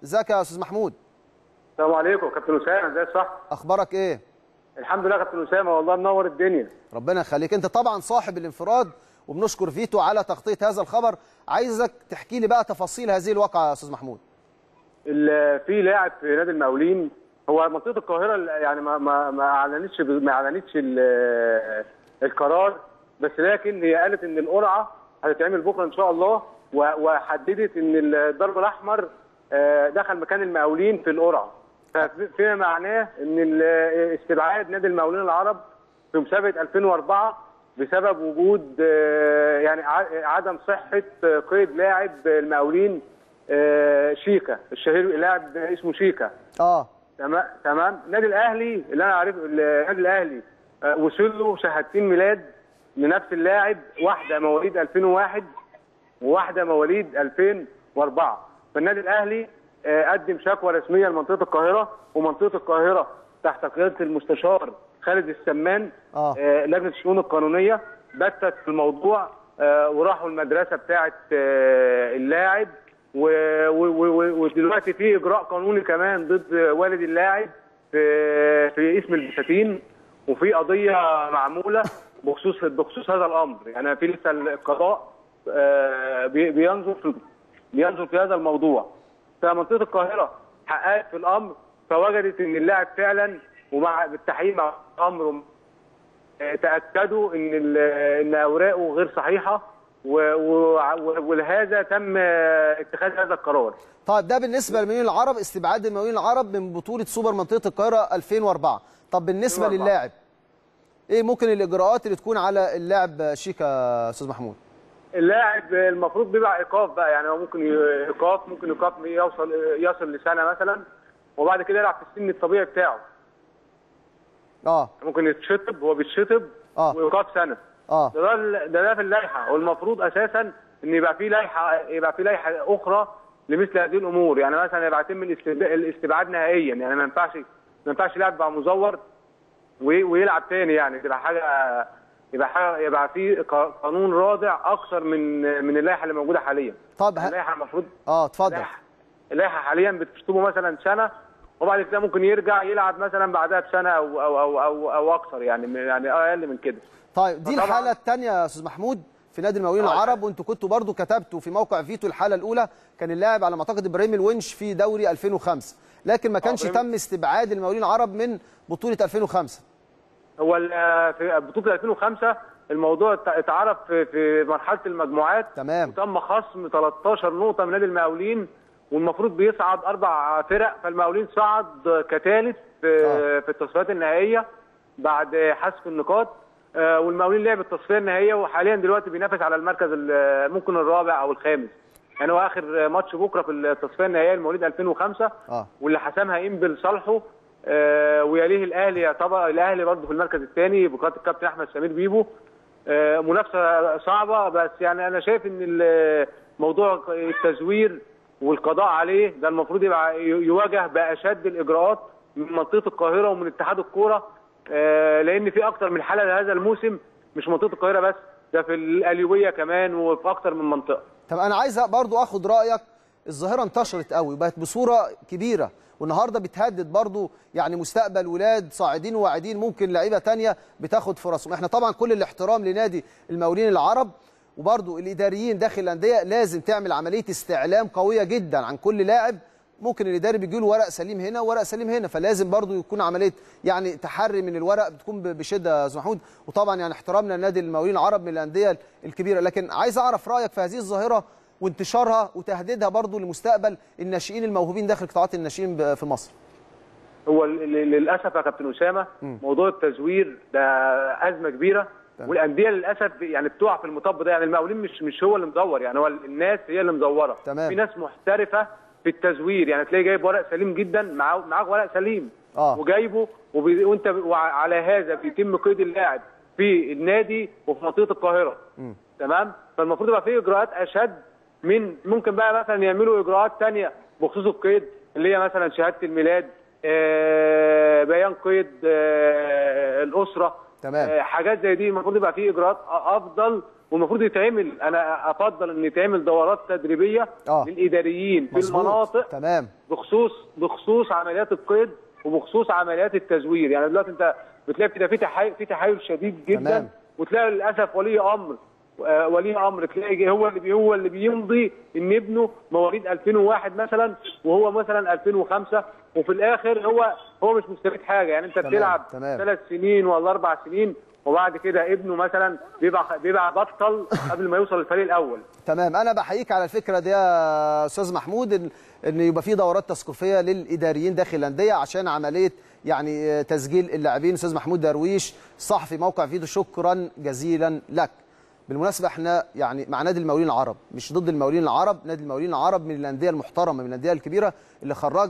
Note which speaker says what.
Speaker 1: ازيك يا استاذ محمود
Speaker 2: السلام عليكم كابتن اسامه ازي صح
Speaker 1: اخبارك ايه
Speaker 2: الحمد لله كابتن اسامه والله منور الدنيا
Speaker 1: ربنا يخليك انت طبعا صاحب الانفراد وبنشكر فيتو على تغطيه هذا الخبر عايزك تحكي لي بقى تفاصيل هذه الواقعه يا استاذ محمود
Speaker 2: ال- في لاعب في نادي المقاولين هو منطقه القاهره ال- يعني ما ما ما اعلنتش ما اعلنتش ال- القرار بس لكن هي قالت ان القرعه هتتعمل بكره ان شاء الله و- وحددت ان الضرب الاحمر آه، دخل مكان المقاولين في القرعه فف- فيما معناه ان ال- استبعاد نادي المقاولين العرب في مسابقه 2004 بسبب وجود آه، يعني ع- عدم صحه آه، قيد لاعب المقاولين آه، شيكا الشهير لاعب اسمه شيكا
Speaker 1: اه
Speaker 2: تمام تمام النادي الاهلي اللي انا عارف النادي الاهلي آه، وصل له شهادتين ميلاد لنفس اللاعب واحده مواليد 2001 وواحده مواليد 2004 فالنادي الاهلي آه، قدم شكوى رسميه لمنطقه القاهره ومنطقه القاهره تحت قياده المستشار خالد السمان
Speaker 1: آه.
Speaker 2: آه، لجنه الشؤون القانونيه بتت في الموضوع آه، وراحوا المدرسه بتاعه آه، اللاعب و- و- و- ودلوقتي في اجراء قانوني كمان ضد والد اللاعب في في اسم البساتين وفي قضيه معموله بخصوص بخصوص هذا الامر يعني في لسه القضاء آه، بي- بينظر في بينظر في هذا الموضوع فمنطقه القاهره حققت في الامر فوجدت ان اللاعب فعلا ومع بالتحقيق مع الامر آه، تاكدوا ان ال- ان اوراقه غير صحيحه و- و- ولهذا تم آه، اتخاذ هذا القرار
Speaker 1: طيب ده بالنسبه للمقاولين العرب استبعاد المقاولين العرب من بطوله سوبر منطقه القاهره 2004 طب بالنسبه
Speaker 2: 2004.
Speaker 1: للاعب ايه ممكن الاجراءات اللي تكون على اللاعب شيكا يا استاذ محمود
Speaker 2: اللاعب المفروض بيبقى ايقاف بقى يعني هو ممكن ي- ايقاف ممكن ايقاف يوصل يصل لسنه مثلا وبعد كده يلعب في السن الطبيعي بتاعه
Speaker 1: اه
Speaker 2: ممكن يتشطب هو بيتشطب
Speaker 1: آه.
Speaker 2: وايقاف سنه
Speaker 1: اه
Speaker 2: ده ده, ده, ده في اللائحه والمفروض اساسا ان يبقى في لائحه يبقى في لائحه اخرى لمثل هذه الامور يعني مثلا يبقى يتم الاستب- الاستبعاد نهائيا يعني ما ينفعش ما ينفعش لاعب يبقى مزور وي- ويلعب تاني يعني تبقى حاجه يبقى حاجه يبقى في ق- قانون رادع اكثر من من اللائحه اللي موجوده حاليا
Speaker 1: طب ه...
Speaker 2: اللائحه المفروض
Speaker 1: اه اتفضل
Speaker 2: اللائحه اللائحه حاليا بتشطبه مثلا سنه وبعد كده ممكن يرجع يلعب مثلا بعدها بسنه او او او او, أو اكثر يعني يعني اقل من كده
Speaker 1: طيب دي
Speaker 2: فطبعاً-
Speaker 1: الحاله الثانيه يا استاذ محمود في نادي المقاولين
Speaker 2: آه.
Speaker 1: العرب وانتوا كنتوا برضو كتبتوا في موقع فيتو الحاله الاولى كان اللاعب على ما اعتقد ابراهيم الونش في دوري 2005 لكن ما كانش
Speaker 2: إبراهيم-
Speaker 1: تم استبعاد المقاولين العرب من بطوله 2005
Speaker 2: هو ال- في بطوله 2005 الموضوع ات- اتعرف في- في مرحله المجموعات
Speaker 1: تمام.
Speaker 2: وتم خصم 13 نقطه من نادي المقاولين والمفروض بيصعد اربع فرق فالمقاولين صعد كثالث في,
Speaker 1: آه.
Speaker 2: في التصفيات النهائيه بعد حذف النقاط آه، والمقاولين لعب التصفيه النهائيه وحاليا دلوقتي بينافس على المركز ال- ممكن الرابع او الخامس يعني هو اخر ماتش بكره في التصفيه النهائيه المواليد 2005
Speaker 1: اه
Speaker 2: واللي حسمها انبل صالحه آه ويليه الاهلي يعتبر الاهلي برضه في المركز الثاني بقياده الكابتن احمد سمير بيبو آه منافسه صعبه بس يعني انا شايف ان ال- موضوع التزوير والقضاء عليه ده المفروض يبقى يواجه باشد الاجراءات من منطقه القاهره ومن اتحاد الكوره آه لان في اكتر من حاله هذا الموسم مش منطقه القاهره بس ده في القليوبيه كمان وفي اكتر من منطقه
Speaker 1: طب انا عايز برضو اخد رايك الظاهره انتشرت قوي وبقت بصوره كبيره والنهارده بتهدد برضو يعني مستقبل ولاد صاعدين وواعدين ممكن لعيبه تانية بتاخد فرصهم احنا طبعا كل الاحترام لنادي المقاولين العرب وبرضو الاداريين داخل الانديه لازم تعمل عمليه استعلام قويه جدا عن كل لاعب ممكن الاداري بيجي له ورق سليم هنا وورق سليم هنا فلازم برضو يكون عمليه يعني تحري من الورق بتكون ب- بشده يا استاذ محمود وطبعا يعني احترامنا لنادي المقاولين العرب من الانديه الكبيره لكن عايز اعرف رايك في هذه الظاهره وانتشارها وتهديدها برضو لمستقبل الناشئين الموهوبين داخل قطاعات الناشئين ب- في مصر
Speaker 2: هو ل- ل- للاسف يا كابتن اسامه موضوع التزوير ده ازمه كبيره
Speaker 1: تمام.
Speaker 2: والانديه للاسف يعني بتقع في المطب ده يعني المقاولين مش مش هو اللي مدور يعني هو الناس هي اللي مدوره
Speaker 1: تمام.
Speaker 2: في ناس محترفه في التزوير يعني تلاقي جايب ورق سليم جدا معاه معاك ورق سليم
Speaker 1: آه.
Speaker 2: وجايبه وبي... وانت وعلى هذا بيتم قيد اللاعب في النادي وفي منطقه القاهره تمام فالمفروض يبقى في اجراءات اشد من ممكن بقى مثلا يعملوا اجراءات تانية بخصوص القيد اللي هي مثلا شهاده الميلاد آه، بيان قيد آه، الاسره
Speaker 1: تمام.
Speaker 2: آه، حاجات زي دي المفروض يبقى في اجراءات افضل والمفروض يتعمل انا افضل ان يتعمل دورات تدريبيه
Speaker 1: آه.
Speaker 2: للاداريين في
Speaker 1: مظبوط.
Speaker 2: المناطق
Speaker 1: تمام
Speaker 2: بخصوص بخصوص عمليات القيد وبخصوص عمليات التزوير يعني دلوقتي انت بتلاقي في ده في تحايل في تحايل شديد جدا
Speaker 1: تمام.
Speaker 2: وتلاقي للاسف ولي امر آه، ولي امر تلاقي هو اللي بي- هو اللي بيمضي ان ابنه مواليد 2001 مثلا وهو مثلا 2005 وفي الاخر هو هو مش مستفيد حاجه يعني انت
Speaker 1: تمام،
Speaker 2: بتلعب
Speaker 1: تمام.
Speaker 2: ثلاث سنين ولا اربع سنين وبعد كده ابنه مثلا بيبقى بيبقى بطل قبل ما يوصل الفريق الاول
Speaker 1: تمام انا بحييك على الفكره دي يا استاذ محمود ان ان يبقى في دورات تثقيفيه للاداريين داخل الانديه عشان عمليه يعني آه، تسجيل اللاعبين استاذ محمود درويش صحفي موقع فيديو شكرا جزيلا لك بالمناسبه احنا يعني مع نادي المقاولين العرب مش ضد المقاولين العرب نادي المقاولين العرب من الانديه المحترمه من الانديه الكبيره اللي خرج